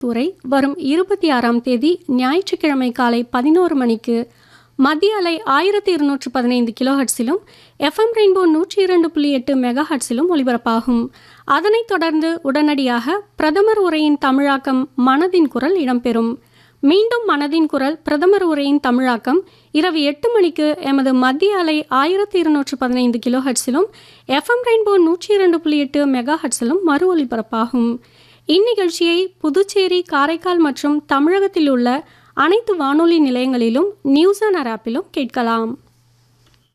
உரை வரும் இருபத்தி ஆறாம் தேதி ஞாயிற்றுக்கிழமை காலை பதினோரு மணிக்கு மத்திய அலை ஆயிரத்தி இருநூற்று பதினைந்து கிலோஹட்ஸிலும் எஃப்எம் ரெயின்போ நூற்றி இரண்டு புள்ளி எட்டு மெகா ஹட்ஸிலும் ஒலிபரப்பாகும் அதனைத் தொடர்ந்து உடனடியாக பிரதமர் உரையின் தமிழாக்கம் மனதின் குரல் இடம்பெறும் மீண்டும் மனதின் குரல் பிரதமர் உரையின் தமிழாக்கம் இரவு எட்டு மணிக்கு எமது மத்திய அலை ஆயிரத்தி இருநூற்று பதினைந்து கிலோ ஹட்ஸிலும் எஃப்எம் ரெயின்போ நூற்றி இரண்டு புள்ளி எட்டு மெகா ஹட்ஸிலும் மறு ஒலிபரப்பாகும் இந்நிகழ்ச்சியை புதுச்சேரி காரைக்கால் மற்றும் தமிழகத்தில் உள்ள அனைத்து வானொலி நிலையங்களிலும் நியூஸ் ஆன் ஆப்பிலும் கேட்கலாம்